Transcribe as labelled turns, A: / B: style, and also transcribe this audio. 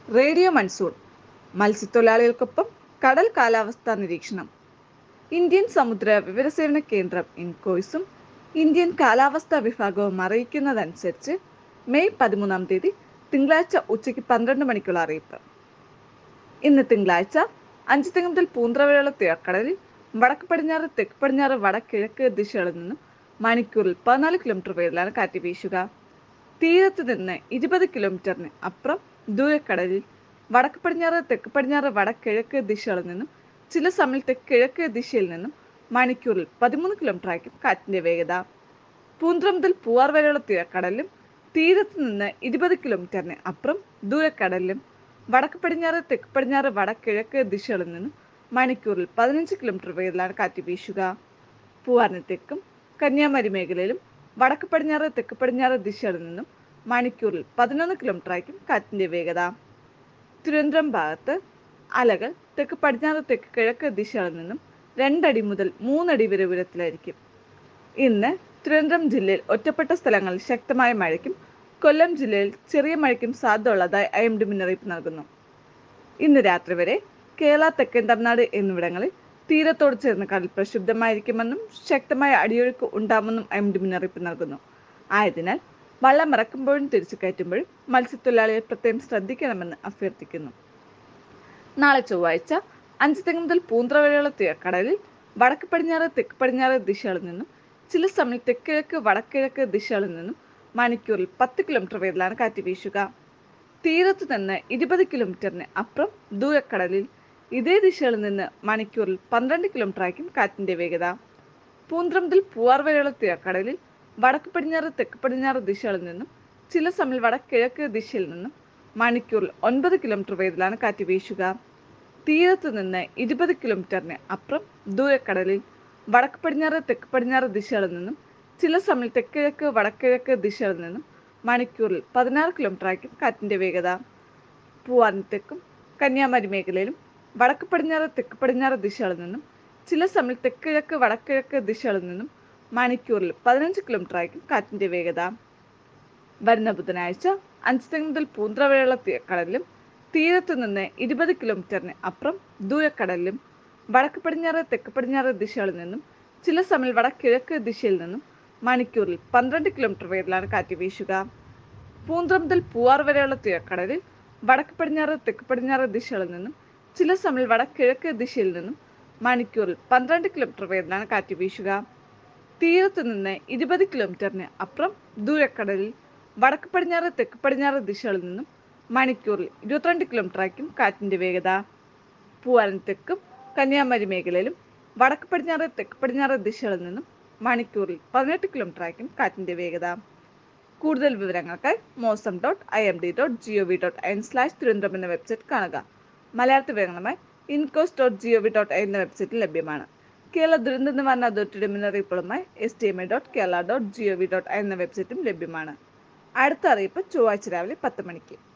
A: radio monsoon മത്സ്യത്തൊഴിലാളികൾക്കൊപ്പം കടൽ കാലാവസ്ഥാ നിരീക്ഷണം ഇന്ത്യൻ സമുദ്ര വിവരസേവന കേന്ദ്രം ഇൻകോയ്സും ഇന്ത്യൻ കാലാവസ്ഥാ വിഭാഗവും അറിയിക്കുന്നതനുസരിച്ച് മെയ് പതിമൂന്നാം തീയതി തിങ്കളാഴ്ച ഉച്ചയ്ക്ക് പന്ത്രണ്ട് മണിക്കുള്ള അറിയിപ്പ് ഇന്ന് തിങ്കളാഴ്ച അഞ്ച് തെങ്ങ് മുതൽ പൂന്തറ വരെയുള്ള തീരക്കടലിൽ വടക്ക് പടിഞ്ഞാറ് തെക്ക് പടിഞ്ഞാറ് വടക്കിഴക്ക് ദിശകളിൽ നിന്നും മണിക്കൂറിൽ പതിനാല് കിലോമീറ്റർ വേഗത്തിലാണ് കാറ്റ് വീശുക തീരത്ത് നിന്ന് ഇരുപത് കിലോമീറ്ററിന് അപ്പുറം ദൂരക്കടലിൽ വടക്ക് പടിഞ്ഞാറ് തെക്ക് പടിഞ്ഞാറ് വടക്കിഴക്ക് ദിശകളിൽ നിന്നും ചില സമയത്ത് കിഴക്ക് ദിശയിൽ നിന്നും മണിക്കൂറിൽ പതിമൂന്ന് കിലോമീറ്റർ ആയിരിക്കും കാറ്റിന്റെ വേഗത പൂന്തറ മുതൽ പൂവാർ വരെയുള്ള തീരക്കടലിലും തീരത്ത് നിന്ന് ഇരുപത് കിലോമീറ്ററിന് അപ്പുറം ദൂരക്കടലിലും വടക്ക് പടിഞ്ഞാറ് തെക്ക് പടിഞ്ഞാറ് വടക്കിഴക്ക് ദിശകളിൽ നിന്നും മണിക്കൂറിൽ പതിനഞ്ച് കിലോമീറ്റർ വേഗത്തിലാണ് കാറ്റ് വീശുക പൂവാറിന് തെക്കും കന്യാകുമാരി മേഖലയിലും വടക്ക് പടിഞ്ഞാറ് തെക്ക് പടിഞ്ഞാറ് ദിശകളിൽ നിന്നും മണിക്കൂറിൽ പതിനൊന്ന് കിലോമീറ്റർ ആയിരിക്കും കാറ്റിന്റെ വേഗത തിരുവനന്തപുരം ഭാഗത്ത് അലകൾ തെക്ക് പടിഞ്ഞാറ് തെക്ക് കിഴക്ക് ദിശകളിൽ നിന്നും രണ്ടടി മുതൽ മൂന്നടി വരെ ഉയരത്തിലായിരിക്കും ഇന്ന് തിരുവനന്തപുരം ജില്ലയിൽ ഒറ്റപ്പെട്ട സ്ഥലങ്ങളിൽ ശക്തമായ മഴയ്ക്കും കൊല്ലം ജില്ലയിൽ ചെറിയ മഴയ്ക്കും സാധ്യത ഉള്ളതായി ഐ എം ഡി മുന്നറിയിപ്പ് നൽകുന്നു ഇന്ന് രാത്രി വരെ കേരള തെക്കൻ തമിഴ്നാട് എന്നിവിടങ്ങളിൽ തീരത്തോട് ചേർന്ന് കടൽ പ്രക്ഷുബ്ധമായിരിക്കുമെന്നും ശക്തമായ അടിയൊഴുക്ക് ഉണ്ടാകുമെന്നും ഐ എം ഡി മുന്നറിയിപ്പ് നൽകുന്നു ആയതിനാൽ വള്ളം ഇറക്കുമ്പോഴും തിരിച്ചു കയറ്റുമ്പോഴും മത്സ്യത്തൊഴിലാളികൾ പ്രത്യേകം ശ്രദ്ധിക്കണമെന്ന് അഭ്യർത്ഥിക്കുന്നു നാളെ ചൊവ്വാഴ്ച അഞ്ച് തെങ്ങ് മുതൽ പൂന്തറ വരെയുള്ള തീരക്കടലിൽ വടക്ക് പടിഞ്ഞാറ് തെക്ക് പടിഞ്ഞാറ് ദിശകളിൽ നിന്നും ചില സമയം തെക്കിഴക്ക് വടക്കിഴക്ക് ദിശകളിൽ നിന്നും മണിക്കൂറിൽ പത്ത് കിലോമീറ്റർ വേഗത്തിലാണ് കാറ്റ് വീശുക തീരത്ത് നിന്ന് ഇരുപത് കിലോമീറ്ററിന് അപ്പുറം ദൂരക്കടലിൽ ഇതേ ദിശകളിൽ നിന്ന് മണിക്കൂറിൽ പന്ത്രണ്ട് കിലോമീറ്റർ ആയിരിക്കും കാറ്റിന്റെ വേഗത പൂന്തറ മുതൽ പൂവാർ വരെയുള്ള തീരക്കടലിൽ വടക്ക് പടിഞ്ഞാറ് തെക്ക് പടിഞ്ഞാറ് ദിശകളിൽ നിന്നും ചില സമയം വടക്കിഴക്ക് ദിശയിൽ നിന്നും മണിക്കൂറിൽ ഒൻപത് കിലോമീറ്റർ വേഗത്തിലാണ് കാറ്റ് വീശുക തീരത്ത് നിന്ന് ഇരുപത് കിലോമീറ്ററിന് അപ്പുറം ദൂരക്കടലിൽ വടക്ക് പടിഞ്ഞാറ് തെക്ക് പടിഞ്ഞാറ് ദിശകളിൽ നിന്നും ചില സമയം തെക്കിഴക്ക് വടക്കിഴക്ക് ദിശകളിൽ നിന്നും മണിക്കൂറിൽ പതിനാറ് കിലോമീറ്റർ ആയിരിക്കും കാറ്റിന്റെ വേഗത പൂവാറിന് തെക്കും കന്യാകുമാരി മേഖലയിലും വടക്ക് പടിഞ്ഞാറ് തെക്ക് പടിഞ്ഞാറ് ദിശകളിൽ നിന്നും ചില സമയം തെക്കിഴക്ക് വടക്കിഴക്ക് ദിശകളിൽ നിന്നും മണിക്കൂറിൽ പതിനഞ്ച് കിലോമീറ്റർ ആയിരിക്കും കാറ്റിന്റെ വേഗത വരുന്ന ബുധനാഴ്ച അഞ്ച് തെങ്ങ് മുതൽ പൂന്തറ വരെയുള്ള കടലിലും തീരത്ത് നിന്ന് ഇരുപത് കിലോമീറ്ററിന് അപ്പുറം ദൂരക്കടലിലും വടക്ക് പടിഞ്ഞാറ് തെക്ക് പടിഞ്ഞാറ് ദിശകളിൽ നിന്നും ചില സമയം വടക്കിഴക്ക് ദിശയിൽ നിന്നും മണിക്കൂറിൽ പന്ത്രണ്ട് കിലോമീറ്റർ വേഗത്തിലാണ് കാറ്റ് വീശുക പൂന്തറ മുതൽ പൂവാർ വരെയുള്ള തീരക്കടലിൽ വടക്ക് പടിഞ്ഞാറ് തെക്ക് പടിഞ്ഞാറ് ദിശകളിൽ നിന്നും ചില സമയം വടക്കിഴക്ക് ദിശയിൽ നിന്നും മണിക്കൂറിൽ പന്ത്രണ്ട് കിലോമീറ്റർ വേഗത്തിലാണ് കാറ്റ് വീശുക തീരത്ത് നിന്ന് ഇരുപത് കിലോമീറ്ററിന് അപ്പുറം ദൂരക്കടലിൽ വടക്ക് പടിഞ്ഞാറ് തെക്ക് പടിഞ്ഞാറ് ദിശകളിൽ നിന്നും മണിക്കൂറിൽ ഇരുപത്തിരണ്ട് കിലോമീറ്റർ ആയിരിക്കും കാറ്റിന്റെ വേഗത പൂവാരൻ തെക്കും കന്യാകുമാരി മേഖലയിലും വടക്ക് പടിഞ്ഞാറ് തെക്ക് പടിഞ്ഞാറ് ദിശകളിൽ നിന്നും മണിക്കൂറിൽ പതിനെട്ട് കിലോമീറ്റർ ആയിരിക്കും കാറ്റിന്റെ വേഗത കൂടുതൽ വിവരങ്ങൾക്കായി mausam dot I M D dot G O V dot in slash Thiruvananthapuram എന്ന വെബ്സൈറ്റ് കാണുക മലയാളത്തിൽ വിവരങ്ങളുമായി INCOIS dot G O V dot I എന്ന വെബ്സൈറ്റിൽ ലഭ്യമാണ് കേരള ദുരന്ത നിവാരണ അതോറിറ്റിയുടെ മുന്നറിയിപ്പുകളുമായി S T M A dot Kerala dot G O V dot I എന്ന വെബ്സൈറ്റും ലഭ്യമാണ് അടുത്ത അറിയിപ്പ് ചൊവ്വാഴ്ച രാവിലെ പത്ത് മണിക്ക്